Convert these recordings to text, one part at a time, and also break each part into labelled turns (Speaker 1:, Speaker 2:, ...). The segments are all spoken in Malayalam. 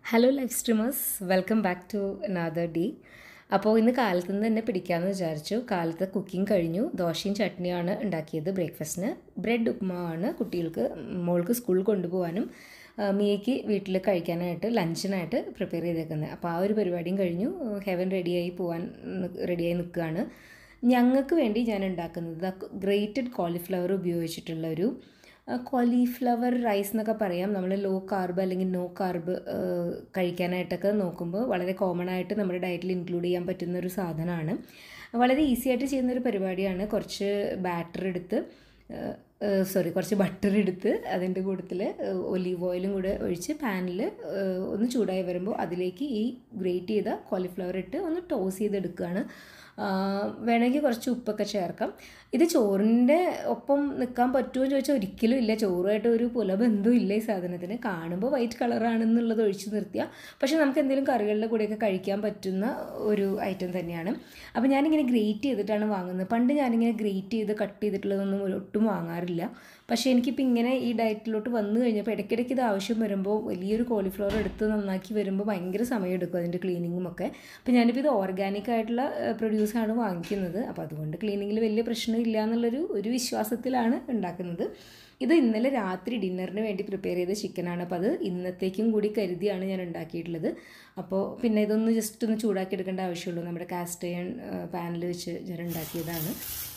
Speaker 1: Hello life streamers welcome back to another day അപ്പോൾ ഇന്ന് കാലത്ത് നിന്ന് തന്നെ പിടിക്കാമെന്ന് വിചാരിച്ചു കാലത്ത് കുക്കിംഗ് കഴിഞ്ഞു ദോശയും ചട്നിയാണ് ഉണ്ടാക്കിയത് ബ്രേക്ക്ഫാസ്റ്റിന് ബ്രെഡ് ഉപ്മാവാണ് കുട്ടികൾക്ക് മോൾക്ക് സ്കൂളിൽ കൊണ്ടുപോകാനും ആ, മിയയ്ക്ക് വീട്ടിൽ കഴിക്കാനായിട്ട് ലഞ്ചിനായിട്ട് പ്രിപ്പയർ ചെയ്തേക്കുന്നത് അപ്പോൾ ആ ഒരു പരിപാടിയും കഴിഞ്ഞു ഹെവൻ റെഡിയായി പോകാൻ റെഡിയായി നിൽക്കുകയാണ് ഞങ്ങൾക്ക് വേണ്ടി ഞാൻ ഉണ്ടാക്കുന്നത് ഗ്രേറ്റഡ് കോളിഫ്ലവർ ഉപയോഗിച്ചിട്ടുള്ള ഒരു കോളിഫ്ലവർ റൈസ് എന്നൊക്കെ പറയാം നമ്മൾ ലോ കാർബ് അല്ലെങ്കിൽ നോ കാർബ് കഴിക്കാനായിട്ടൊക്കെ നോക്കുമ്പോൾ വളരെ കോമൺ ആയിട്ട് നമ്മുടെ ഡയറ്റിൽ ഇൻക്ലൂഡ് ചെയ്യാൻ പറ്റുന്ന ഒരു സാധനമാണ് വളരെ ഈസി ആയിട്ട് ചെയ്യുന്ന ഒരു പരിപാടിയാണ് കുറച്ച് ബാറ്റർ എടുത്ത് സോറി കുറച്ച് ബട്ടർ എടുത്ത് അതിൻ്റെ കൂട്ടത്തിൽ ഒലീവ് ഓയിലും കൂടെ ഒഴിച്ച് പാനിൽ ഒന്ന് ചൂടായി വരുമ്പോൾ അതിലേക്ക് ഈ ഗ്രേറ്റ് ചെയ്ത കോളിഫ്ലവർ ഇട്ട് ഒന്ന് ടോസ് ചെയ്തെടുക്കുകയാണ് ആ, വേണമെങ്കിൽ കുറച്ച് ഉപ്പൊക്കെ ചേർക്കാം ഇത് ചോറിൻ്റെ ഒപ്പം നിൽക്കാൻ പറ്റുമോ എന്ന് ചോദിച്ചാൽ ഒരിക്കലും ഇല്ല ചോറുമായിട്ട് ഒരു പുലബന്ധവും ഇല്ല ഈ സാധനത്തിന് കാണുമ്പോൾ വൈറ്റ് കളറാണെന്നുള്ളത് ഒഴിച്ച് നിർത്തിയാൽ പക്ഷേ നമുക്ക് എന്തെങ്കിലും കറികളുടെ കൂടെയൊക്കെ കഴിക്കാൻ പറ്റുന്ന ഒരു ഐറ്റം തന്നെയാണ് അപ്പോൾ ഞാനിങ്ങനെ ഗ്രേറ്റ് ചെയ്തിട്ടാണ് വാങ്ങുന്നത് പണ്ട് ഞാനിങ്ങനെ ഗ്രേറ്റ് ചെയ്ത് കട്ട് ചെയ്തിട്ടുള്ളതൊന്നും ഒട്ടും വാങ്ങാറില്ല പക്ഷേ എനിക്കിപ്പോൾ ഇങ്ങനെ ഈ ഡയറ്റിലോട്ട് വന്നു കഴിഞ്ഞപ്പോൾ ഇടയ്ക്കിടയ്ക്ക് ഇത് ആവശ്യം വരുമ്പോൾ വലിയൊരു കോളിഫ്ലവർ എടുത്ത് നന്നാക്കി വരുമ്പോൾ ഭയങ്കര സമയമെടുക്കും അതിൻ്റെ ക്ലീനിങ്ങും ഒക്കെ അപ്പോൾ ഞാനിപ്പോൾ ഇത് ഓർഗാനിക് ആയിട്ടുള്ള പ്രൊഡ്യൂസാണ് വാങ്ങിക്കുന്നത് അപ്പോൾ അതുകൊണ്ട് ക്ലീനിങ്ങിൽ വലിയ പ്രശ്നമില്ല എന്നുള്ളൊരു ഒരു വിശ്വാസത്തിലാണ് ഉണ്ടാക്കുന്നത് ഇത് ഇന്നലെ രാത്രി ഡിന്നറിന് വേണ്ടി പ്രിപ്പയർ ചെയ്ത ചിക്കനാണ് അപ്പോൾ അത് ഇന്നത്തേക്കും കൂടി കരുതിയാണ് ഞാൻ ഉണ്ടാക്കിയിട്ടുള്ളത് അപ്പോൾ പിന്നെ ഇതൊന്ന് ജസ്റ്റ് ഒന്ന് ചൂടാക്കി എടുക്കേണ്ട ആവശ്യമുള്ളൂ നമ്മുടെ കാസ്റ്റ് അയൺ പാനിൽ വെച്ച് ഞാൻ ഉണ്ടാക്കിയതാണ്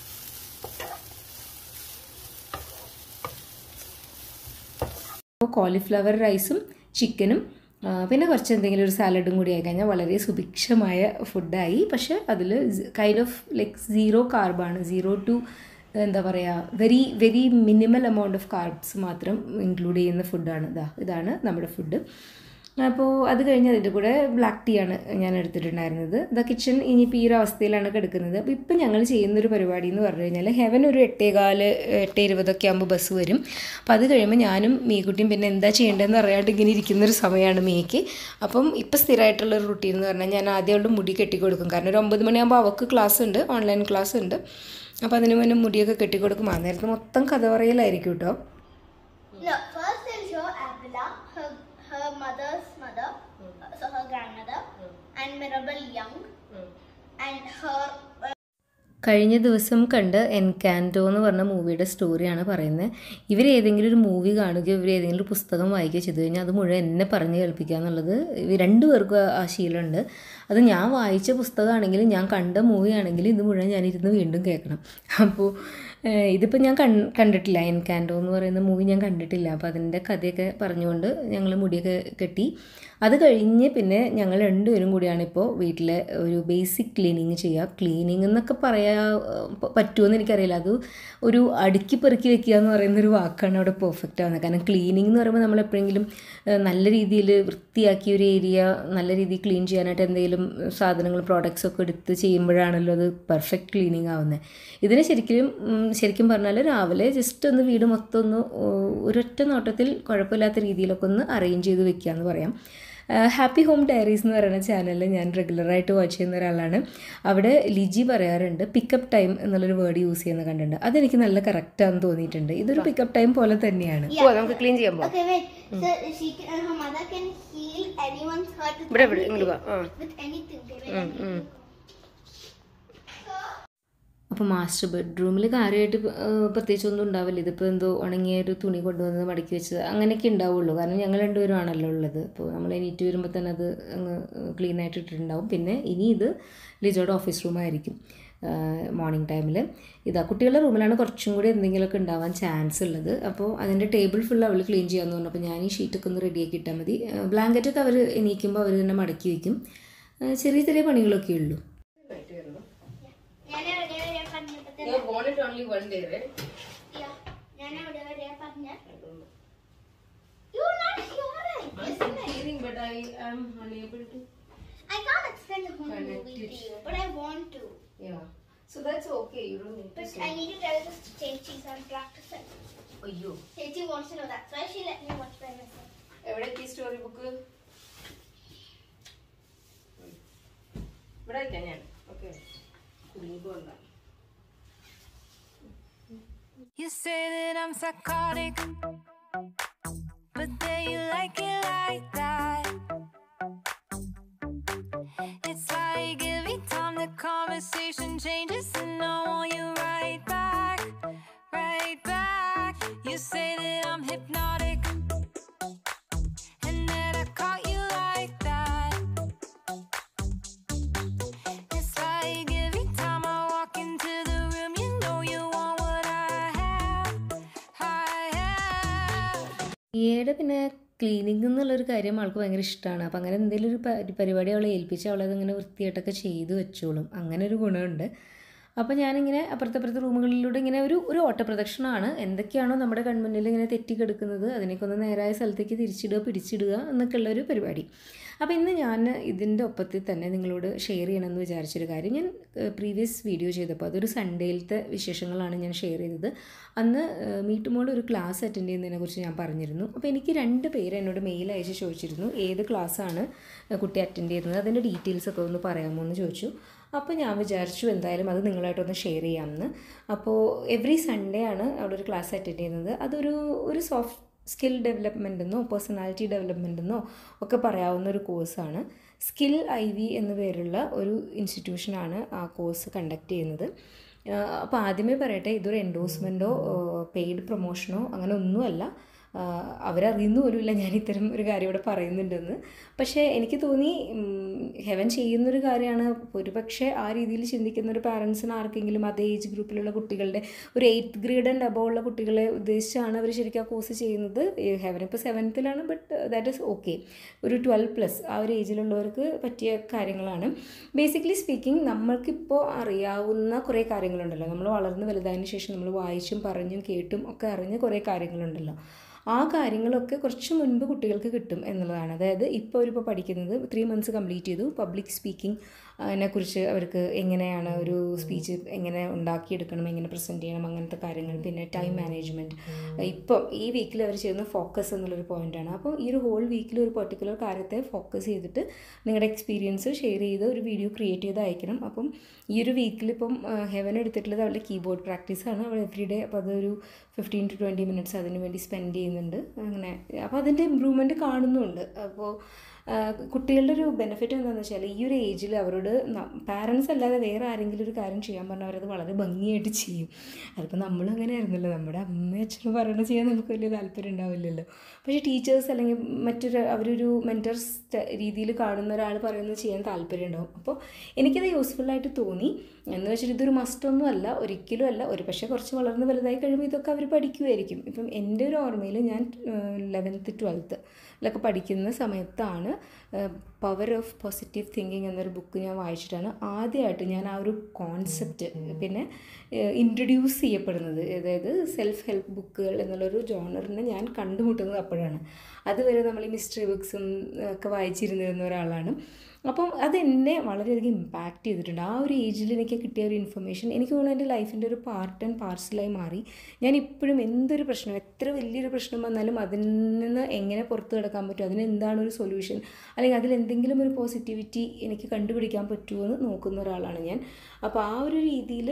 Speaker 1: അപ്പോൾ കോളിഫ്ലവർ റൈസും ചിക്കനും ആ, പിന്നെ കുറച്ച് എന്തെങ്കിലും ഒരു സാലഡും കൂടി ആയി കഴിഞ്ഞാൽ വളരെ സുഭിക്ഷമായ ഫുഡായി പക്ഷേ അതിൽ കൈൻഡ് ഓഫ് ലൈക്ക് സീറോ കാർബാണ് സീറോ ടു എന്താ പറയുക very very minimal amount of carbs മാത്രം ഇൻക്ലൂഡ് ചെയ്യുന്ന ഫുഡാണ് ഇതാ ഇതാണ് നമ്മുടെ ഫുഡ് അപ്പോൾ അത് കഴിഞ്ഞ് അതിൻ്റെ കൂടെ ബ്ലാക്ക് ടീ ആണ് ഞാൻ എടുത്തിട്ടുണ്ടായിരുന്നത് ദ കിച്ചൺ ഇനിയിപ്പോൾ ഈ ഒരു അവസ്ഥയിലാണ് കിടക്കുന്നത് അപ്പോൾ ഇപ്പം ഞങ്ങൾ ചെയ്യുന്നൊരു പരിപാടി എന്ന് പറഞ്ഞു കഴിഞ്ഞാൽ ഹെവൻ ഒരു എട്ടേകാല് എട്ട് ഇരുപതൊക്കെ ആകുമ്പോൾ ബസ് വരും അപ്പോൾ അത് കഴിയുമ്പോൾ ഞാനും മീക്കുട്ടിയും പിന്നെ എന്താ ചെയ്യേണ്ടതെന്ന് അറിയാണ്ട് ഇങ്ങനെ ഇരിക്കുന്നൊരു സമയമാണ് മീക്ക് അപ്പം ഇപ്പം സ്ഥിരമായിട്ടുള്ള ഒരു റുട്ടീൻ എന്ന് പറഞ്ഞാൽ ഞാൻ ആദ്യം അവളുടെ മുടി കെട്ടിക്കൊടുക്കും കാരണം ഒരു ഒമ്പത് മണിയാകുമ്പോൾ അവൾക്ക് ക്ലാസ് ഉണ്ട് ഓൺലൈൻ ക്ലാസ് ഉണ്ട് അപ്പോൾ അതിന് മുന്നേ മുടിയൊക്കെ കെട്ടിക്കൊടുക്കും ആ നേരത്ത് മൊത്തം കഥ പറയലായിരിക്കും കേട്ടോ
Speaker 2: No, first they'll show Abdullah, her, her mother's mother, so her grandmother, and Mirabel Young, and her. Uh,
Speaker 1: കഴിഞ്ഞ ദിവസം കണ്ട് എൻകാൻറ്റോ എന്ന് പറഞ്ഞ മൂവിയുടെ സ്റ്റോറിയാണ് പറയുന്നത് ഇവർ ഏതെങ്കിലും ഒരു മൂവി കാണുകയോ ഇവർ ഏതെങ്കിലും ഒരു പുസ്തകം വായിക്കുകയോ ചെയ്തു കഴിഞ്ഞാൽ അത് മുഴുവൻ എന്നെ പറഞ്ഞ് കേൾപ്പിക്കുക എന്നുള്ളത് ഇവർ രണ്ടുപേർക്കും ആ- ആ ശീലമുണ്ട് അത് ഞാൻ വായിച്ച പുസ്തകമാണെങ്കിലും ഞാൻ കണ്ട മൂവി ആണെങ്കിലും ഇത് മുഴുവൻ ഞാനിരുന്ന് വീണ്ടും കേൾക്കണം അപ്പോൾ ഇതിപ്പോൾ ഞാൻ കൺ കണ്ടിട്ടില്ല എൻകാൻറ്റോ എന്ന് പറയുന്ന മൂവി ഞാൻ കണ്ടിട്ടില്ല അപ്പോൾ അതിൻ്റെ കഥയൊക്കെ പറഞ്ഞുകൊണ്ട് ഞങ്ങൾ മുടിയൊക്കെ കെട്ടി അത് കഴിഞ്ഞ് പിന്നെ ഞങ്ങൾ രണ്ടുപേരും കൂടിയാണ് ഇപ്പോൾ വീട്ടിലെ ഒരു ബേസിക് ക്ലീനിങ് ചെയ്യുക ക്ലീനിങ് എന്നൊക്കെ പറയാ പ- പറ്റുമോയെന്ന് എനിക്കറിയില്ല അത് ഒരു അടുക്കി പെറുക്കി വെക്കുക എന്ന് പറയുന്ന ഒരു വാക്കാണ് അവിടെ പെർഫെക്റ്റ് ആവുന്നത് കാരണം ക്ലീനിങ് എന്ന് പറയുമ്പോൾ നമ്മൾ എപ്പോഴെങ്കിലും ഏഹ്, നല്ല രീതിയിൽ വൃത്തിയാക്കിയ ഒരു ഏരിയ നല്ല രീതിയിൽ ക്ലീൻ ചെയ്യാനായിട്ട് എന്തെങ്കിലും സാധനങ്ങൾ പ്രോഡക്റ്റ്സ് ഒക്കെ എടുത്ത് ചെയ്യുമ്പോഴാണല്ലോ അത് പെർഫെക്റ്റ് ക്ലീനിങ് ആവുന്നത് ഇതിന് ശരിക്കും ഉം, ശരിക്കും പറഞ്ഞാൽ രാവിലെ ജസ്റ്റ് ഒന്ന് വീട് മൊത്തം ഒന്ന് ഓ- ഒരൊറ്റ നോട്ടത്തിൽ കുഴപ്പമില്ലാത്ത രീതിയിലൊക്കെ ഒന്ന് അറേഞ്ച് ചെയ്ത് വെക്കുക എന്ന് പറയാം ഹാപ്പി ഹോം ഡയറീസ് എന്ന് പറയുന്ന ചാനലിൽ ഞാൻ റെഗുലറായിട്ട് വാച്ച് ചെയ്യുന്ന ഒരാളാണ് അവിടെ ലിജി പറയാറുണ്ട് പിക്കപ്പ് ടൈം എന്നുള്ളൊരു വേർഡ് യൂസ് ചെയ്യുന്ന കണ്ടിട്ടുണ്ട് അതെനിക്ക് നല്ല കറക്റ്റാന്ന് തോന്നിയിട്ടുണ്ട് ഇതൊരു പിക്കപ്പ് ടൈം പോലെ തന്നെയാണ്
Speaker 2: Yeah.
Speaker 1: നമുക്ക് ക്ലീൻ ചെയ്യാൻ പോകാം
Speaker 2: okay, wait. So she can, her mother can heal anyone's hurt with,
Speaker 1: ഇവിടെ ഇവിടെ ഇങ്ങോട്ട് വാ ആ
Speaker 2: with anything. Okay, wait.
Speaker 1: ഉം, ഉം. അപ്പോൾ മാസ്റ്റർ ബെഡ്റൂമിൽ കാര്യമായിട്ട് പ്രത്യേകിച്ചൊന്നും ഉണ്ടാവില്ല ഇതിപ്പോൾ എന്തോ ഉണങ്ങിയ ഒരു തുണി കൊണ്ടുവന്ന് മടക്കി വെച്ചത് അങ്ങനെയൊക്കെ ഉണ്ടാവുള്ളൂ കാരണം ഞങ്ങൾ രണ്ടുപേരും ആണല്ലോ ഉള്ളത് അപ്പോൾ നമ്മൾ എണീറ്റ് വരുമ്പോൾ തന്നെ അത് അങ്ങ് ക്ലീൻ ആയിട്ട് ഇട്ടിട്ടുണ്ടാവും പിന്നെ ഇനി ഇത് ലിജോയുടെ ഓഫീസ് റൂമായിരിക്കും മോർണിംഗ് ടൈമിൽ ഇതാ കുട്ടികളുടെ റൂമിലാണ് കുറച്ചും കൂടി എന്തെങ്കിലുമൊക്കെ ഉണ്ടാവാൻ ചാൻസ് ഉള്ളത് അപ്പോൾ അതിൻ്റെ ടേബിൾ ഫുൾ അവൾ ക്ലീൻ ചെയ്യാമെന്ന് പറഞ്ഞു അപ്പോൾ ഞാൻ ഈ ഷീറ്റൊക്കെ ഒന്ന് റെഡിയാക്കി ഇട്ടാൽ മതി ബ്ലാങ്കറ്റൊക്കെ അവർ എണീക്കുമ്പോൾ അവർ തന്നെ മടക്കി വയ്ക്കും ആ, ചെറിയ ചെറിയ പണികളൊക്കെ ഉള്ളൂ
Speaker 2: ഞാൻ എവിടെ വരെയാ പറഞ്ഞത്? Yeah. ഞാൻ എവിടെ വരെയാ പറഞ്ഞത്? You're not hearing, isn't it? I can't explain the whole movie to you, but I want to. But I need to tell this to Chechi, so I'm practicing.
Speaker 1: അയ്യോ
Speaker 2: Chechi wants to know that, so she let me watch by myself.
Speaker 1: എവിടെ സ്റ്റോറി ബുക്ക് ഇവിടെ വയ്ക്കാം ഞാൻ ഓക്കെ കുടുങ്ങിപ്പോണ്ട
Speaker 3: You say that I'm psychotic, but then you like it like that. changes, and I want you right back, right back. You say that I'm hypnotic, and that I caught you like that. It's like every time I walk into the room, you know you want what I have, I have.
Speaker 1: ഈയുടെ പിന്നെ ക്ലീനിങ് എന്നുള്ളൊരു കാര്യം ആൾക്ക് ഭയങ്കര ഇഷ്ടമാണ് അപ്പം അങ്ങനെ എന്തെങ്കിലും ഒരു പരി- പരിപാടി അവളെ ഏൽപ്പിച്ച് അവളത് ഇങ്ങനെ വൃത്തിയായിട്ടൊക്കെ ചെയ്ത് വെച്ചോളും അങ്ങനെ ഒരു ഗുണമുണ്ട് അപ്പോൾ ഞാനിങ്ങനെ അപ്പുറത്തപ്പുറത്തെ റൂമുകളിലൂടെ ഇങ്ങനെ ഒരു ഒരു ഓട്ടപ്രദക്ഷിണമാണ് എന്തൊക്കെയാണോ നമ്മുടെ കൺമുന്നിൽ ഇങ്ങനെ തെറ്റിക്കിടക്കുന്നത് അതിനൊക്കെ ഒന്ന് നേരായ സ്ഥലത്തേക്ക് തിരിച്ചിടുക പിടിച്ചിടുക എന്നൊക്കെയുള്ള ഒരു പരിപാടി അപ്പോൾ ഇന്ന് ഞാൻ ഇതിൻ്റെ ഒപ്പത്തിൽ തന്നെ നിങ്ങളോട് ഷെയർ ചെയ്യണമെന്ന് വിചാരിച്ചൊരു കാര്യം ഞാൻ പ്രീവിയസ് വീഡിയോ ചെയ്തപ്പോൾ അതൊരു സൺഡേയിലത്തെ വിശേഷങ്ങളാണ് ഞാൻ ഷെയർ ചെയ്തത് അന്ന് മീറ്റുമോൾ ഒരു ക്ലാസ് അറ്റൻഡ് ചെയ്യുന്നതിനെ കുറിച്ച് ഞാൻ പറഞ്ഞിരുന്നു അപ്പോൾ എനിക്ക് രണ്ട് പേര് എന്നോട് മെയിൽ അയച്ച് ചോദിച്ചിരുന്നു ഏത് ക്ലാസ്സാണ് കുട്ടി അറ്റൻഡ് ചെയ്യുന്നത് അതിൻ്റെ ഡീറ്റെയിൽസ് ഒക്കെ ഒന്ന് പറയാമോ എന്ന് ചോദിച്ചു അപ്പോൾ ഞാൻ വിചാരിച്ചു എന്തായാലും അത് നിങ്ങളായിട്ടൊന്ന് ഷെയർ ചെയ്യാമെന്ന് അപ്പോൾ എവറി സൺഡേ ആണ് അവിടെ ഒരു ക്ലാസ് അറ്റൻഡ് ചെയ്യുന്നത് അതൊരു ഒരു സോഫ്റ്റ് സ്കിൽ ഡെവലപ്മെൻ്റ് എന്നോ പേഴ്സണാലിറ്റി ഡെവലപ്മെൻ്റ് എന്നോ ഒക്കെ പറയാവുന്ന ഒരു കോഴ്സാണ് സ്കിൽ ഐ വി എന്ന പേരുള്ള ഒരു ഇൻസ്റ്റിറ്റ്യൂഷനാണ് ആ കോഴ്സ് കണ്ടക്ട് ചെയ്യുന്നത് അപ്പോൾ ആദ്യമേ പറയട്ടെ ഇതൊരു എൻഡോഴ്സ്മെൻറ്റോ പെയ്ഡ് പ്രൊമോഷനോ അങ്ങനെ ഒന്നുമല്ല ആഹ് അവരറിയുന്നു പോലുമില്ല ഞാൻ ഇത്തരം ഒരു കാര്യം ഇവിടെ പറയുന്നുണ്ടെന്ന് പക്ഷേ എനിക്ക് തോന്നി ഹെവൻ ചെയ്യുന്നൊരു കാര്യമാണ് ഒരു പക്ഷേ ആ രീതിയിൽ ചിന്തിക്കുന്ന ഒരു പാരൻസിന് ആർക്കെങ്കിലും അതേ ഏജ് ഗ്രൂപ്പിലുള്ള കുട്ടികളുടെ ഒരു എയ്ത്ത് ഗ്രേഡ് ആൻഡ് അബോ ഉള്ള കുട്ടികളെ ഉദ്ദേശിച്ചാണ് അവർ ശരിക്കും ആ കോഴ്സ് ചെയ്യുന്നത് ഹെവൻ ഇപ്പോൾ സെവൻത്തിലാണ് ബട്ട് ദാറ്റ് ഈസ് ഓക്കെ ഒരു ട്വൽവ് പ്ലസ് ആ ഒരു ഏജിലുള്ളവർക്ക് പറ്റിയ കാര്യങ്ങളാണ് ബേസിക്കലി സ്പീക്കിംഗ് നമ്മൾക്കിപ്പോൾ അറിയാവുന്ന കുറേ കാര്യങ്ങളുണ്ടല്ലോ നമ്മൾ വളർന്ന് വലുതായതിനു ശേഷം നമ്മൾ വായിച്ചും പറഞ്ഞും കേട്ടും ഒക്കെ അറിഞ്ഞ കുറേ കാര്യങ്ങളുണ്ടല്ലോ ആ കാര്യങ്ങളൊക്കെ കുറച്ച് മുൻപ് കുട്ടികൾക്ക് കിട്ടും എന്നുള്ളതാണ് അതായത് ഇപ്പോൾ അവരിപ്പോൾ പഠിക്കുന്നത് ത്രീ മന്ത്സ് കംപ്ലീറ്റ് ചെയ്തു പബ്ലിക് സ്പീക്കിംഗ് അതിനെക്കുറിച്ച് അവർക്ക് എങ്ങനെയാണ് ഒരു സ്പീച്ച് എങ്ങനെ ഉണ്ടാക്കിയെടുക്കണം എങ്ങനെ പ്രസൻറ്റ് ചെയ്യണം അങ്ങനത്തെ കാര്യങ്ങൾ പിന്നെ ടൈം മാനേജ്മെൻറ്റ് ഇപ്പം ഈ വീക്കിൽ അവർ ചെയ്യുന്ന ഫോക്കസ് എന്നുള്ളൊരു പോയിൻ്റാണ് അപ്പോൾ ഈ ഒരു ഹോൾ വീക്കിൽ ഒരു പെർട്ടിക്കുലർ കാര്യത്തെ ഫോക്കസ് ചെയ്തിട്ട് നിങ്ങളുടെ എക്സ്പീരിയൻസ് ഷെയർ ചെയ്ത് ഒരു വീഡിയോ ക്രിയേറ്റ് ചെയ്ത് അയക്കണം അപ്പം ഈ ഒരു വീക്കിൽ ഇപ്പം ഹെവൻ എടുത്തിട്ടുള്ളത് അവളുടെ കീബോർഡ് പ്രാക്ടീസാണ് അവൾ എവറി ഡേ അപ്പോൾ അതൊരു ഫിഫ്റ്റീൻ ടു ട്വൻറ്റി മിനിറ്റ്സ് അതിന് വേണ്ടി സ്പെൻഡ് ചെയ്യുന്നുണ്ട് അങ്ങനെ അപ്പോൾ അതിൻ്റെ ഇമ്പ്രൂവ്മെൻറ്റ് കാണുന്നുണ്ട് അപ്പോൾ ആഹ് കുട്ടികളുടെ ഒരു ബെനിഫിറ്റ് എന്താണെന്ന് വെച്ചാൽ ഈ ഒരു ഏജിൽ അവരോട് പാരൻസ് അല്ലാതെ വേറെ ആരെങ്കിലും ഒരു കാര്യം ചെയ്യാൻ പറഞ്ഞാൽ അവരത് വളരെ ഭംഗിയായിട്ട് ചെയ്യും അതിപ്പോൾ നമ്മളും അങ്ങനെ ആയിരുന്നല്ലോ നമ്മുടെ അമ്മയും അച്ഛനും പറയണ ചെയ്യാൻ നമുക്ക് വലിയ താല്പര്യം ഉണ്ടാവില്ലല്ലോ പക്ഷേ ടീച്ചേഴ്സ് അല്ലെങ്കിൽ മറ്റൊരു അവരൊരു മെൻറ്റർസ് രീതിയിൽ കാണുന്ന ഒരാൾ പറയുന്നത് ചെയ്യാൻ താല്പര്യം ഉണ്ടാവും അപ്പോൾ എനിക്കത് യൂസ്ഫുള്ളായിട്ട് തോന്നി എന്ന് വെച്ചിട്ട് ഇതൊരു മസ്റ്റൊന്നും അല്ല ഒരിക്കലും അല്ല ഒരു പക്ഷേ കുറച്ച് വളർന്ന് വലുതായി കഴിയുമ്പോൾ ഇതൊക്കെ അവർ പഠിക്കുമായിരിക്കും ഇപ്പം എൻ്റെ ഒരു ഓർമ്മയിൽ ഞാൻ ലെവൻത്ത് ട്വൽത്ത് ലൊക്കെ പഠിക്കുന്ന സമയത്താണ് പവർ ഓഫ് പോസിറ്റീവ് തിങ്കിങ് എന്നൊരു ബുക്ക് ഞാൻ വായിച്ചിട്ടാണ് ആദ്യമായിട്ട് ഞാൻ ആ ഒരു കോൺസെപ്റ്റ് പിന്നെ ഇൻട്രൊഡ്യൂസ് ചെയ്യപ്പെടുന്നത് അതായത് സെൽഫ് ഹെൽപ്പ് ബുക്കുകൾ എന്നുള്ളൊരു ജോണറിനെ ഞാൻ കണ്ടുമുട്ടുന്നത് അപ്പോഴാണ് അതുവരെ നമ്മൾ ഈ മിസ്റ്ററി ബുക്സും ഒക്കെ വായിച്ചിരുന്നിരുന്ന ഒരാളാണ് അപ്പം അതെന്നെ വളരെയധികം ഇമ്പാക്റ്റ് ചെയ്തിട്ടുണ്ട് ആ ഒരു ഏജിൽ എനിക്ക് കിട്ടിയ ഒരു ഇൻഫർമേഷൻ എനിക്ക് തോന്നുന്നു എൻ്റെ ലൈഫിൻ്റെ ഒരു പാർട്ട് ആൻഡ് പാർസലായി മാറി ഞാൻ ഇപ്പോഴും എന്തൊരു പ്രശ്നം എത്ര വലിയൊരു പ്രശ്നം വന്നാലും അതിൽ നിന്ന് എങ്ങനെ പുറത്ത് കിടക്കാൻ പറ്റും അതിന് എന്താണ് ഒരു സൊല്യൂഷൻ അല്ലെങ്കിൽ അതിൽ എന്തെങ്കിലും ഒരു പോസിറ്റിവിറ്റി എനിക്ക് കണ്ടുപിടിക്കാൻ പറ്റുമോ എന്ന് നോക്കുന്ന ഒരാളാണ് ഞാൻ അപ്പോൾ ആ ഒരു രീതിയിൽ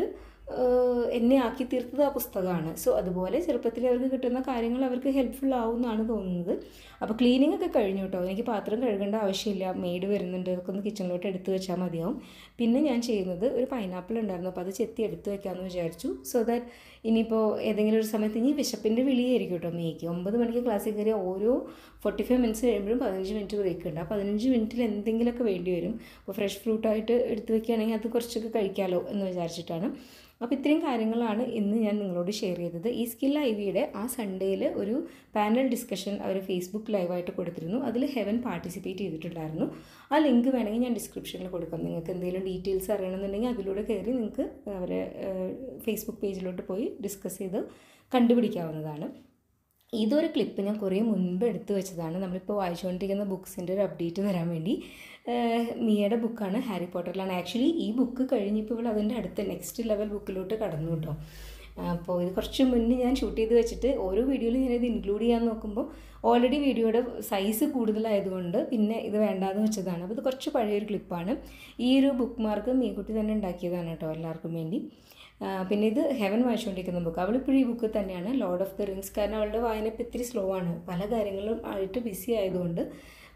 Speaker 1: എന്നെ ആക്കി തീർത്തത് ആ പുസ്തകമാണ് സോ അതുപോലെ ചെറുപ്പത്തിൽ അവർക്ക് കിട്ടുന്ന കാര്യങ്ങൾ അവർക്ക് ഹെൽപ്ഫുൾ ആവും എന്നാണ് തോന്നുന്നത് അപ്പോൾ ക്ലീനിങ് ഒക്കെ കഴിഞ്ഞു കേട്ടോ എനിക്ക് പാത്രം കഴുകേണ്ട ആവശ്യമില്ല മെയ്ഡ് വരുന്നുണ്ട് അതൊക്കെ ഒന്ന് കിച്ചണിലോട്ട് എടുത്ത് വെച്ചാൽ മതിയാവും പിന്നെ ഞാൻ ചെയ്യുന്നത് ഒരു പൈനാപ്പിൾ ഉണ്ടായിരുന്നു അപ്പോൾ അത് ചെത്തി എടുത്ത് വെക്കാമെന്ന് വിചാരിച്ചു സോ ദാറ്റ് ഇനിയിപ്പോൾ ഏതെങ്കിലും ഒരു സമയത്ത് ഇനി വിശപ്പിൻ്റെ വിളിയായിരിക്കും കേട്ടോ മേയ്ക്ക് ഒമ്പത് മണിക്ക് ക്ലാസ്സിൽ കയറിയ ഓരോ ഫോർട്ടി ഫൈവ് മിനിറ്റ്സ് കഴിയുമ്പോഴും പതിനഞ്ച് മിനിറ്റ് ബ്രേക്ക് ഉണ്ട് ആ പതിനഞ്ച് മിനിറ്റിൽ എന്തെങ്കിലുമൊക്കെ വേണ്ടി വരും അപ്പോൾ ഫ്രഷ് ഫ്രൂട്ടായിട്ട് എടുത്ത് വെക്കുകയാണെങ്കിൽ അത് കുറച്ചൊക്കെ കഴിക്കാമല്ലോ എന്ന് വിചാരിച്ചിട്ടാണ് അപ്പോൾ ഇത്രയും കാര്യങ്ങളാണ് ഇന്ന് ഞാൻ നിങ്ങളോട് ഷെയർ ചെയ്തത് ഈ സ്കിൽ ഐ വിയുടെ ആ സൺഡേയിൽ ഒരു പാനൽ ഡിസ്കഷൻ അവർ ഫേസ്ബുക്ക് ലൈവായിട്ട് കൊടുത്തിരുന്നു അതിൽ ഹെവൻ പാർട്ടിസിപ്പേറ്റ് ചെയ്തിട്ടുണ്ടായിരുന്നു ആ ലിങ്ക് വേണമെങ്കിൽ ഞാൻ ഡിസ്ക്രിപ്ഷനിൽ കൊടുക്കാം നിങ്ങൾക്ക് എന്തെങ്കിലും ഡീറ്റെയിൽസ് അറിയണമെന്നുണ്ടെങ്കിൽ അതിലൂടെ കയറി നിങ്ങൾക്ക് അവരെ ഫേസ്ബുക്ക് പേജിലോട്ട് പോയി ഡിസ്കസ് ചെയ്ത് കണ്ടുപിടിക്കാവുന്നതാണ് ഇതൊരു ക്ലിപ്പ് ഞാൻ കുറേ മുൻപ് എടുത്തു വെച്ചതാണ് നമ്മളിപ്പോൾ വായിച്ചുകൊണ്ടിരിക്കുന്ന ബുക്സിൻ്റെ ഒരു അപ്ഡേറ്റ് തരാൻ വേണ്ടി ഏഹ് മിയയുടെ ബുക്കാണ് ഹാരി പോട്ടറിലാണ് ആക്ച്വലി ഈ ബുക്ക് കഴിഞ്ഞപ്പോൾ ഇവൾ അതിൻ്റെ അടുത്ത നെക്സ്റ്റ് ലെവൽ ബുക്കിലോട്ട് കടന്നു കേട്ടോ അപ്പോൾ ഇത് കുറച്ച് മുന്നേ ഞാൻ ഷൂട്ട് ചെയ്ത് വെച്ചിട്ട് ഓരോ വീഡിയോയിലും ഞാനിത് ഇൻക്ലൂഡ് ചെയ്യാൻ നോക്കുമ്പോൾ ഓൾറെഡി വീഡിയോയുടെ സൈസ് കൂടുതലായതുകൊണ്ട് പിന്നെ ഇത് വേണ്ടാന്ന് വെച്ചതാണ് അപ്പോൾ ഇത് കുറച്ച് പഴയൊരു ക്ലിപ്പാണ് ഈ ഒരു ബുക്ക് മാർക്ക് മീൻകുട്ടി തന്നെ ഉണ്ടാക്കിയതാണ് കേട്ടോ എല്ലാവർക്കും വേണ്ടി ആ, പിന്നെ ഇത് ഹെവൻ വായിച്ചുകൊണ്ടിരിക്കുന്ന ബുക്ക് അവളിപ്പോഴും ഈ ബുക്ക് തന്നെയാണ് ലോർഡ് ഓഫ് ദ റിങ്സ് കാരണം അവളുടെ വായന ഇപ്പം ഇത്തിരി സ്ലോ ആണ് പല കാര്യങ്ങളും ആയിട്ട് ബിസി ആയതുകൊണ്ട്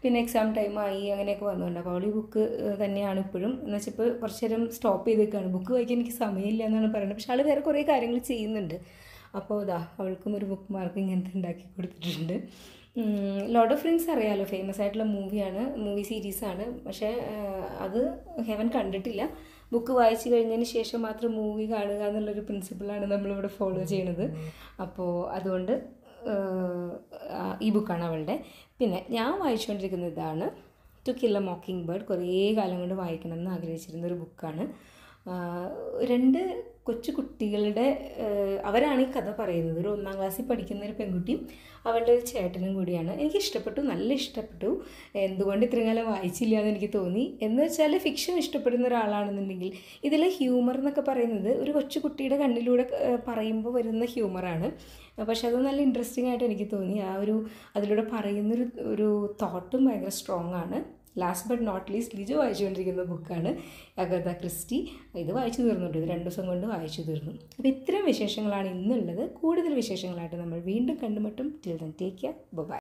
Speaker 1: പിന്നെ എക്സാം ടൈം ആയി അങ്ങനെയൊക്കെ വന്നുകൊണ്ട് അപ്പോൾ അവൾ ഈ ബുക്ക് തന്നെയാണ് ഇപ്പോഴും എന്ന് വെച്ചാൽ ഇപ്പോൾ കുറച്ച് നേരം സ്റ്റോപ്പ് ചെയ്തേക്കാണ് ബുക്ക് വായിക്കാൻ എനിക്ക് സമയമില്ല എന്നാണ് പറയുന്നത് പക്ഷെ ആൾ വേറെ കുറേ കാര്യങ്ങൾ ചെയ്യുന്നുണ്ട് അപ്പോൾ ഇതാ അവൾക്കും ഒരു ബുക്ക് മാർക്ക് ഇങ്ങനത്തെ ഉണ്ടാക്കി കൊടുത്തിട്ടുണ്ട് ലോഡ് ഓഫ് റിങ്സ് അറിയാലോ ഫേമസ് ആയിട്ടുള്ള മൂവിയാണ് മൂവി സീരീസാണ് പക്ഷേ ആ, അത് ഹെവൻ കണ്ടിട്ടില്ല ബുക്ക് വായിച്ചു കഴിഞ്ഞതിന് ശേഷം മാത്രം മൂവി കാണുക എന്നുള്ളൊരു പ്രിൻസിപ്പിളാണ് നമ്മളിവിടെ ഫോളോ ചെയ്യണത് അപ്പോൾ അതുകൊണ്ട് ആ, ഈ ബുക്കാണ് അവളുടെ പിന്നെ ഞാൻ വായിച്ചുകൊണ്ടിരിക്കുന്ന ഇതാണ് ടു കില്ല മോക്കിംഗ് ബേർഡ് കുറേ കാലം കൊണ്ട് വായിക്കണം എന്ന് ആഗ്രഹിച്ചിരുന്ന ഒരു ബുക്കാണ് രണ്ട് കൊച്ചു കുട്ടികളുടെ ആ, അവരാണ് ഈ കഥ പറയുന്നത് ഒരു ഒന്നാം ക്ലാസ്സിൽ പഠിക്കുന്ന ഒരു പെൺകുട്ടിയും അവളുടെ ഒരു ചേട്ടനും കൂടിയാണ് എനിക്ക് ഇഷ്ടപ്പെട്ടു നല്ല ഇഷ്ടപ്പെട്ടു എന്തുകൊണ്ട് ഇത്രയും കാലം വായിച്ചില്ല എന്ന് എനിക്ക് തോന്നി എന്ന് വെച്ചാൽ ഫിക്ഷൻ ഇഷ്ടപ്പെടുന്ന ഒരാളാണെന്നുണ്ടെങ്കിൽ ഇതിലെ ഹ്യൂമർ എന്നൊക്കെ പറയുന്നത് ഒരു കൊച്ചു കുട്ടിയുടെ കണ്ണിലൂടെ ആ, പറയുമ്പോൾ വരുന്ന ഹ്യൂമറാണ് പക്ഷെ അത് നല്ല ഇൻട്രസ്റ്റിംഗ് ആയിട്ട് എനിക്ക് തോന്നി ആ ഒരു അതിലൂടെ പറയുന്നൊരു ഒരു തോട്ടും ഭയങ്കര സ്ട്രോങ് ആണ് last but not least Liju വായിച്ചുകൊണ്ടിരിക്കുന്ന ബുക്കാണ് അഗത ക്രിസ്റ്റി ഇത് വായിച്ചു തീർന്നുണ്ട് ഇത് രണ്ട് ദിവസം കൊണ്ട് വായിച്ചു തീർന്നു അപ്പോൾ ഇത്തരം വിശേഷങ്ങളാണ് ഇന്നുള്ളത് കൂടുതൽ വിശേഷങ്ങളായിട്ട് നമ്മൾ വീണ്ടും കണ്ടുമുട്ടും till then take care by